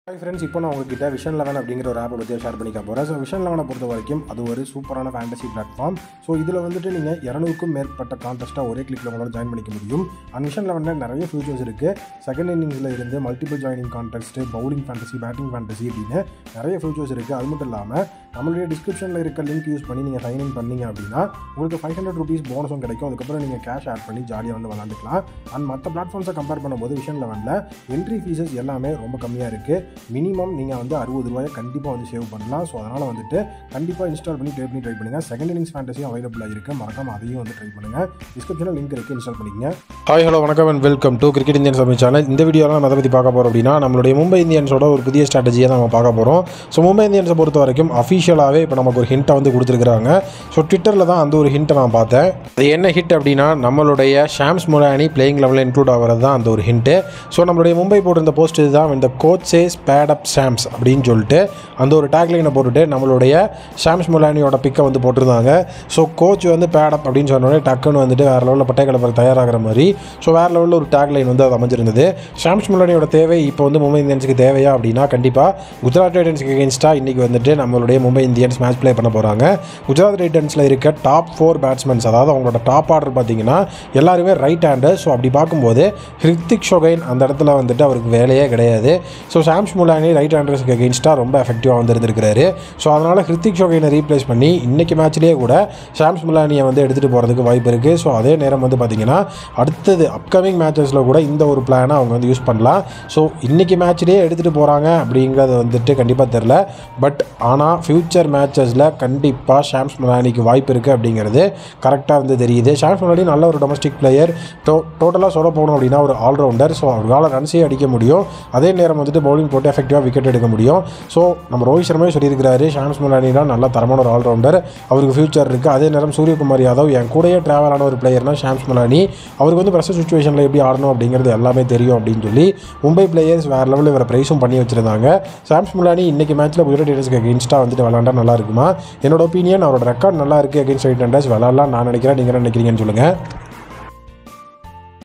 hi friends இப்போ நான் உங்ககிட்ட விஷன் லெவன் அப்படிங்கிற ஒரு ஆப்பை பற்றி ஷேர் பண்ணிக்க போகிறேன் ஸோ விஷன் லெவனை பொறுத்த வரைக்கும் அது ஒரு சூப்பரான ஃபேண்டசி பிளாட்ஃபார்ம் ஸோ இதில் வந்துட்டு நீங்கள் இரநூறுக்கும் மேற்பட்ட கான்டெஸ்ட்டாக ஒரே கிளிக்கில் உங்களால் ஜாயின் பண்ணிக்க முடியும் அண்ட் விஷன் லெவனில் நிறைய ஃபியூச்சர்ஸ் இருக்குது செகண்ட் இன்னிங்ஸில் இருந்து multiple joining contest bowling fantasy batting fantasy அப்படின்னு நிறைய ஃபியூச்சர்ஸ் இருக்குது அது மட்டும் இல்லாமல் நம்மளுடைய டிஸ்கிரிப்ஷனில் இருக்க லிங்க் யூஸ் பண்ணி நீங்கள் சைன் இன் பண்ணீங்க அப்படின்னா உங்களுக்கு ஃபைவ் ஹண்ட்ரட் ருபீஸ் போனஸும் கிடைக்கும் அதுக்கப்புறம் நீங்கள் கேஷ் ஆட் பண்ணி ஜாலியாக வந்து விளாண்டுக்கலாம் அண்ட் மற்ற பிளாட்ஃபார்ம்ஸை கம்பேர் பண்ணும்போது விஷன் லெவனில் என்ட்ரி ஃபீஸஸ் எல்லாமே ரொம்ப கம்மியாக இருக்குது மினிமம் நீங்கள் வந்து அறுபது ரூபாயை கண்டிப்பாக வந்து சேவ் பண்ணலாம் ஸோ அதனால் வந்துட்டு கண்டிப்பாக இன்ஸ்டால் பண்ணி ட்ரை பண்ணி ட்ரை பண்ணுங்கள் செகண்ட் இன்னிங்ஸ் ஃபேண்டஸியும் அவைலபிளாக இருக்குது மறக்காம அதையும் வந்து ட்ரை பண்ணுங்கள் டிஸ்கிரிப்ஷனில் லிங்க் இருக்குது இன்ஸ்டால் பண்ணிக்கங்க ஹாய் ஹலோ வணக்கம் and welcome to cricket Indian சமையல் சேனல் இந்த வீடியோவில் நம்ம எதை பற்றி பார்க்க போகிறோம் அப்படின்னா நம்மளுடைய மும்பை இந்தியன்ஸோட ஒரு புதிய ஸ்ட்ராட்டஜியை நம்ம பார்க்க போகிறோம் ஸோ மும்பை இந்தியன்ஸை பொறுத்த வரைக்கும் அஃபிஷியலாகவே இப்போ நமக்கு ஒரு ஹிண்ட்டை வந்து கொடுத்துருக்காங்க ஸோ ட்விட்டரில் தான் அந்த ஒரு ஹிண்ட்டை நான் பார்த்தேன் அது என்ன ஹிட் அப்படின்னா நம்மளுடைய ஷாம்ஸ் முலானி பிளேயிங் லெவலில் இன்க்ளூட் ஆகிறது தான் அந்த ஒரு ஹிண்ட்டு ஸோ நம்மளுடைய மும்பை போட்டிருந்த போஸ்ட் இதுதான் இந்த coach says pad up Shams அப்படின்னு சொல்லிட்டு அந்த ஒரு டேக்லைனை போட்டுட்டு நம்மளுடைய ஷாம்ஸ் முலானியோட பிக்கை வந்து போட்டிருந்தாங்க ஸோ கோச் வந்து பேட் அப் அப்படின்னு சொன்னோடனே டக்குன்னு வந்துட்டு வேறு லெவலில் பட்டை கிளப்பர் தயாராகிற மாதிரி ஸோ வேறு லெவலில் ஒரு டேக்லைன் வந்து அது அமைஞ்சிருந்தது ஷாம்ஸ் முலானியோட தேவை இப்போ வந்து மும்பை இந்தியன்ஸுக்கு தேவையா அப்படின்னா கண்டிப்பாக குஜராத் டைட்டன்ஸ்க்கு எகென்ஸ்டாக இன்றைக்கி வந்துட்டு நம்மளுடைய மும்பை இந்தியன்ஸ் மேட்ச் ப்ளே பண்ண போகிறாங்க குஜராத் டைட்டன்ஸில் இருக்க டாப் ஃபோர் பேட்ஸ்மேன்ஸ் அதாவது அவங்களோட டாப் ஆர்டர் பார்த்தீங்கன்னா எல்லாருமே ரைட் ஹேண்டு ஸோ அப்படி பார்க்கும்போது ஹிருத்திக் ஷோகைன் அந்த இடத்துல வந்துட்டு அவருக்கு வேலையே கிடையாது ஸோ சாம்ஸ் முலானி ரைட் ஹேண்டர்ஸ்க்கு எகென்ஸ்டாக ரொம்ப எஃபெக்டிவாக வந்து இருந்திருக்கிறாரு ஸோ அதனால் ஹிருத்திக் ஷோகைனை ரீப்ளேஸ் பண்ணி இன்றைக்கி மேட்ச்லேயே கூட சாம்ஸ் முலானியை வந்து எடுத்துகிட்டு போகிறதுக்கு வாய்ப்பு இருக்குது ஸோ அதே நேரம் வந்து பார்த்திங்கன்னா அடுத்தது அப்கமிங் மேட்சஸில் கூட இந்த ஒரு பிளானை அவங்க வந்து யூஸ் பண்ணலாம் ஸோ இன்றைக்கி மேட்ச்லேயே எடுத்துகிட்டு போகிறாங்க அப்படிங்கிறது வந்துட்டு கண்டிப்பாக தெரில பட் ஆனால் ஃப்யூச்சர் மேட்சஸில் கண்டிப்பாக ஷாம்ஸ் முலானிக்கு வாய்ப்பு இருக்குது அப்படிங்கிறது கரெக்டாக வந்து தெரியுது ஷாம்ஸ் முலானி நல்ல ஒரு டொமஸ்டிக் பிளேயர் டோ டோட்டலாக சொல்ல போகணும் அப்படின்னா ஒரு ஆல்ரவுண்டர் ஸோ அவரால் ரன்ஸே அடிக்க முடியும் அதே நேரம் வந்துட்டு பவுலிங் போட்டு எஃபெக்டிவாக விக்கெட் எடுக்க முடியும் ஸோ நம்ம ரோஹித் சர்மாவே சொல்லியிருக்கிறாரு ஷாம்ஸ் முலானி தான் நல்ல தரமான ஒரு ஆல்ரவுண்டர் அவருக்கு ஃபியூச்சர் இருக்குது அதே நேரம் சூரியகுமார் யாதவ் என் கூடயே ட்ராவல் ஆன ஒரு பிளேயர்னா ஷாம்ஸ் முலானி அவருக்கு வந்து ப்ரெஷர் சுச்சுவேஷனில் எப்படி ஆடணும் அப்படிங்கிறது எல்லாமே தெரியும் அப்படின்னு சொல்லி மும்பை பிளேயர்ஸ் வேறு லெவலில் இவரை ப்ரைஸும் பண்ணி வச்சிருந்தாங்க சாம்ஸ் முலானி இன்றைக்கி மேட்ச்சில் குஜராத் டைட்டன்ஸ்க்கு அகேன்ஸ்டாக வந்துட்டு விளாண்டா நல்லா இருக்குமா என்னோட ஒப்பீனியன் அவரோட ரெக்கார்ட் நல்லா இருக்குது அகேன்ஸ்ட் ரைட் ஹேண்டர்ஸ் விளாட்லாம் நான் நினைக்கிறேன் நீங்கள் என்ன நினைக்கிறீங்கன்னு சொல்லுங்கள்